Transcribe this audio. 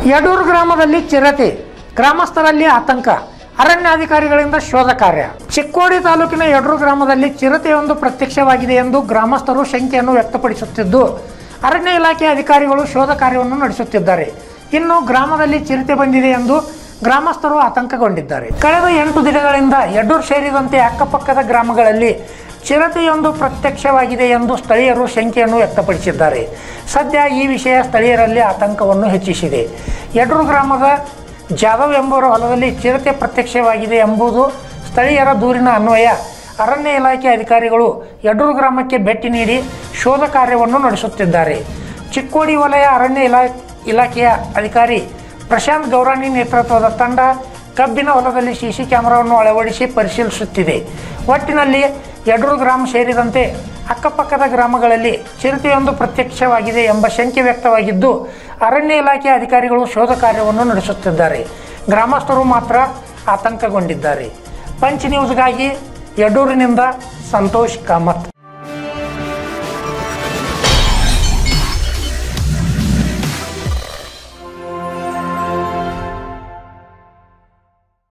ಯಡೂರು ಗ್ರಾಮದಲ್ಲಿ ಚಿರತೆ ಗ್ರಾಮಸ್ಥರಲ್ಲಿ ಆತಂಕ ಅರಣ್ಯಾಧಿಕಾರಿಗಳಿಂದ ಶೋಧ ಕಾರ್ಯ ಚಿಕ್ಕೋಡಿ ತಾಲೂಕಿನ ಯಡೂರು ಗ್ರಾಮದಲ್ಲಿ ಚಿರತೆಯೊಂದು ಪ್ರತ್ಯಕ್ಷವಾಗಿದೆ ಎಂದು ಗ್ರಾಮಸ್ಥರು ಶಂಕೆಯನ್ನು ವ್ಯಕ್ತಪಡಿಸುತ್ತಿದ್ದು ಅರಣ್ಯ ಇಲಾಖೆ ಅಧಿಕಾರಿಗಳು ಶೋಧ ಕಾರ್ಯವನ್ನು ನಡೆಸುತ್ತಿದ್ದಾರೆ ಇನ್ನು ಗ್ರಾಮದಲ್ಲಿ ಚಿರತೆ ಬಂದಿದೆ ಎಂದು ಗ್ರಾಮಸ್ಥರು ಆತಂಕಗೊಂಡಿದ್ದಾರೆ ಕಳೆದ ಎಂಟು ದಿನಗಳಿಂದ ಯಡೂರು ಸೇರಿದಂತೆ ಅಕ್ಕಪಕ್ಕದ ಗ್ರಾಮಗಳಲ್ಲಿ ಚಿರತೆಯೊಂದು ಪ್ರತ್ಯಕ್ಷವಾಗಿದೆ ಎಂದು ಸ್ಥಳೀಯರು ಶಂಕೆಯನ್ನು ವ್ಯಕ್ತಪಡಿಸಿದ್ದಾರೆ ಸದ್ಯ ಈ ವಿಷಯ ಸ್ಥಳೀಯರಲ್ಲಿ ಆತಂಕವನ್ನು ಹೆಚ್ಚಿಸಿದೆ ಯಡೂರು ಗ್ರಾಮದ ಜಾಧವ್ ಎಂಬುವರ ಹೊಲದಲ್ಲಿ ಚಿರತೆ ಪ್ರತ್ಯಕ್ಷವಾಗಿದೆ ಎಂಬುದು ಸ್ಥಳೀಯರ ದೂರಿನ ಅನ್ವಯ ಅರಣ್ಯ ಇಲಾಖೆ ಅಧಿಕಾರಿಗಳು ಯಡೂರು ಗ್ರಾಮಕ್ಕೆ ಭೇಟಿ ನೀಡಿ ಶೋಧ ಕಾರ್ಯವನ್ನು ನಡೆಸುತ್ತಿದ್ದಾರೆ ಚಿಕ್ಕೋಡಿ ವಲಯ ಅರಣ್ಯ ಇಲಾ ಇಲಾಖೆಯ ಅಧಿಕಾರಿ ಪ್ರಶಾಂತ್ ಗೌರಾಣಿ ನೇತೃತ್ವದ ತಂಡ ಕಬ್ಬಿನ ಹೊಲದಲ್ಲಿ ಸಿಸಿ ಕ್ಯಾಮೆರಾವನ್ನು ಅಳವಡಿಸಿ ಪರಿಶೀಲಿಸುತ್ತಿದೆ ಒಟ್ಟಿನಲ್ಲಿ ಯಡೂರು ಗ್ರಾಮ ಸೇರಿದಂತೆ ಅಕ್ಕಪಕ್ಕದ ಗ್ರಾಮಗಳಲ್ಲಿ ಚಿರತೆಯೊಂದು ಪ್ರತ್ಯಕ್ಷವಾಗಿದೆ ಎಂಬ ಶಂಕೆ ವ್ಯಕ್ತವಾಗಿದ್ದು ಅರಣ್ಯ ಇಲಾಖೆ ಅಧಿಕಾರಿಗಳು ಶೋಧ ಕಾರ್ಯವನ್ನು ನಡೆಸುತ್ತಿದ್ದಾರೆ ಗ್ರಾಮಸ್ಥರು ಮಾತ್ರ ಆತಂಕಗೊಂಡಿದ್ದಾರೆ ಪಂಚ್ ನ್ಯೂಸ್ಗಾಗಿ ಯಡೂರಿನಿಂದ ಸಂತೋಷ್ ಕಾಮತ್